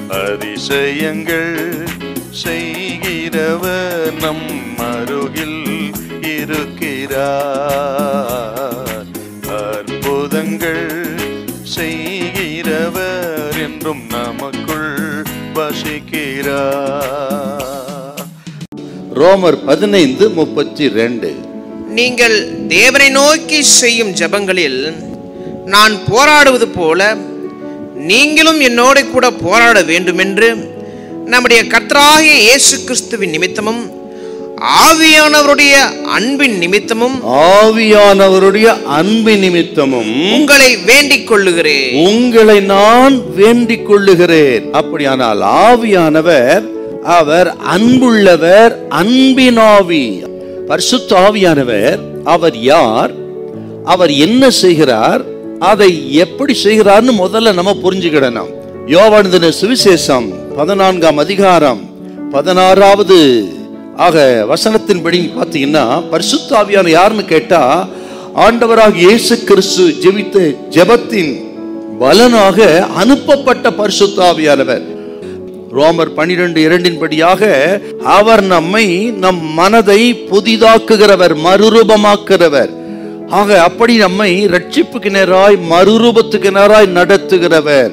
அதிசயங்கள் செய்கிறவர் நம் அருகில் இருக்கிறார் அற்புதங்கள் செய்கிறவர் என்றும் நமக்குள் வசிக்கிறார் ரோமர் பதினைந்து முப்பத்தி ரெண்டு நீங்கள் தேவனை நோக்கி செய்யும் ஜெபங்களில் நான் போராடுவது போல நீங்களும் என்னோட கூட போராட வேண்டுமென்று நம்முடைய கர்த்தராகிய இயேசு கிறிஸ்துவின் நிமித்தமும் ஆவியானவருடைய அன்பின் நிமித்தமும் ஆவியானவருடைய அன்பு நிமித்தமும் உங்களை வேண்டிக் கொள்ளுகிறேன் உங்களை நான் வேண்டிக் கொள்ளுகிறேன் அப்படியானால் ஆவியானவர் அவர் அன்புள்ளவர் அன்பினாவி பரிசுத்த ஆவியானவர் அவர் யார் அவர் என்ன செய்கிறார் அதை எப்படி செய்கிறார்னு முதல்ல நம்ம புரிஞ்சுக்கிடணும் யோவானதின சுவிசேஷம் பதினான்காம் அதிகாரம் பதினாறாவது ஆக வசனத்தின்படி பார்த்தீங்கன்னா பரிசுத்த ஆவியான யாருன்னு கேட்டா ஆண்டவராக இயேசு கிறிஸ்து ஜெபித்த ஜெபத்தின் பலனாக அனுப்பப்பட்ட பரிசுத்த ஆவியானவர் ரோமர் பனிரெண்டு இரண்டின் படியாக அவர் நம்மை நம் மனதை புதிதாக்குகிறவர் மறுரூபமாக்குகிறவர் ஆக அப்படி நம்மை ரட்சிப்புக்கு நேராய் மறுரூபத்துக்கு நேராய் நடத்துகிறவர்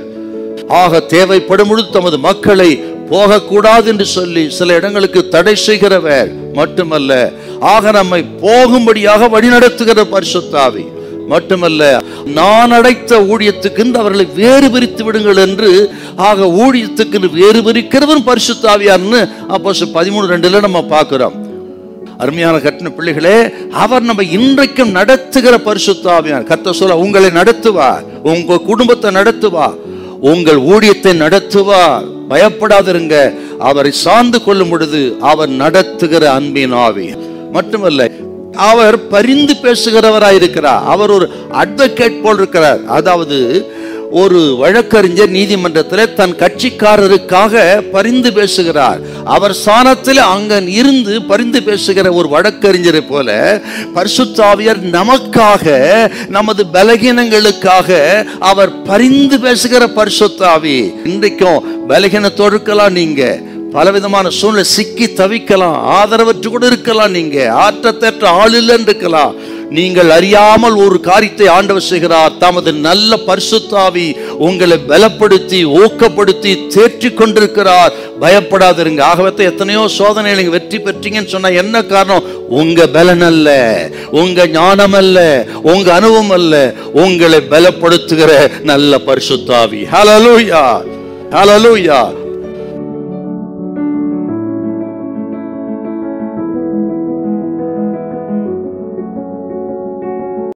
ஆக தேவைப்படும் பொழுது தமது மக்களை போகக்கூடாது என்று சொல்லி சில இடங்களுக்கு தடை செய்கிறவர் மட்டுமல்ல ஆக நம்மை போகும்படியாக வழிநடத்துகிற பரிசுத்தாவி மட்டுமல்ல நான் அடைத்த ஊழியத்துக்கு அவர்களை வேறு பிரித்து விடுங்கள் என்று ஆக ஊழியத்துக்கு வேறு பிரிக்கிறவன் பரிசுத்தாவியார்னு அப்போ பதிமூணு ரெண்டுல நம்ம பார்க்கிறோம் அருமையான கட்டின பிள்ளைகளே அவர் நம்ம இன்றைக்கும் நடத்துகிற பரிசுத்தாவியார் கத்த சொல்ல உங்களை நடத்துவார் உங்க குடும்பத்தை நடத்துவார் உங்கள் ஊழியத்தை நடத்துவார் பயப்படாதிருங்க அவரை சார்ந்து கொள்ளும் பொழுது அவர் நடத்துகிற அன்பின் ஆவி மட்டுமல்ல அவர் பரிந்து பேசுகிறவராயிருக்கிறார் அவர் ஒரு அட்வொகேட் போல் இருக்கிறார் அதாவது ஒரு வழக்கறிஞர் நீதிமன்றத்தில் தன் கட்சிக்காரருக்காக பரிந்து பேசுகிறார் அவர் ஸ்தானத்தில் அங்க இருந்து பரிந்து பேசுகிற ஒரு வழக்கறிஞரை போல பரிசுத்தாவியர் நமக்காக நமது பலகீனங்களுக்காக அவர் பரிந்து பேசுகிற பரிசுத்தாவி இன்றைக்கும் பலகீனத்தோடு இருக்கலாம் நீங்க பலவிதமான சூழ்நிலை சிக்கி தவிக்கலாம் ஆதரவற்று கூட இருக்கலாம் நீங்க ஆற்றத்தற்ற ஆள் இல்லைன்னு இருக்கலாம் நீங்கள் அறியாமல் ஒரு காரியத்தை ஆண்டவர் செய்கிறார் தமது நல்ல பரிசுத்தாவி உங்களை பலப்படுத்தி ஊக்கப்படுத்தி தேற்றி கொண்டிருக்கிறார் பயப்படாதிருங்க ஆகவே எத்தனையோ சோதனைகள் நீங்க வெற்றி பெற்றீங்கன்னு சொன்னா என்ன காரணம் உங்க பலன் அல்ல உங்க ஞானம் அல்ல உங்க அனுபவம் அல்ல உங்களை பலப்படுத்துகிற நல்ல பரிசுத்தாவி ஹalleluya ஹalleluya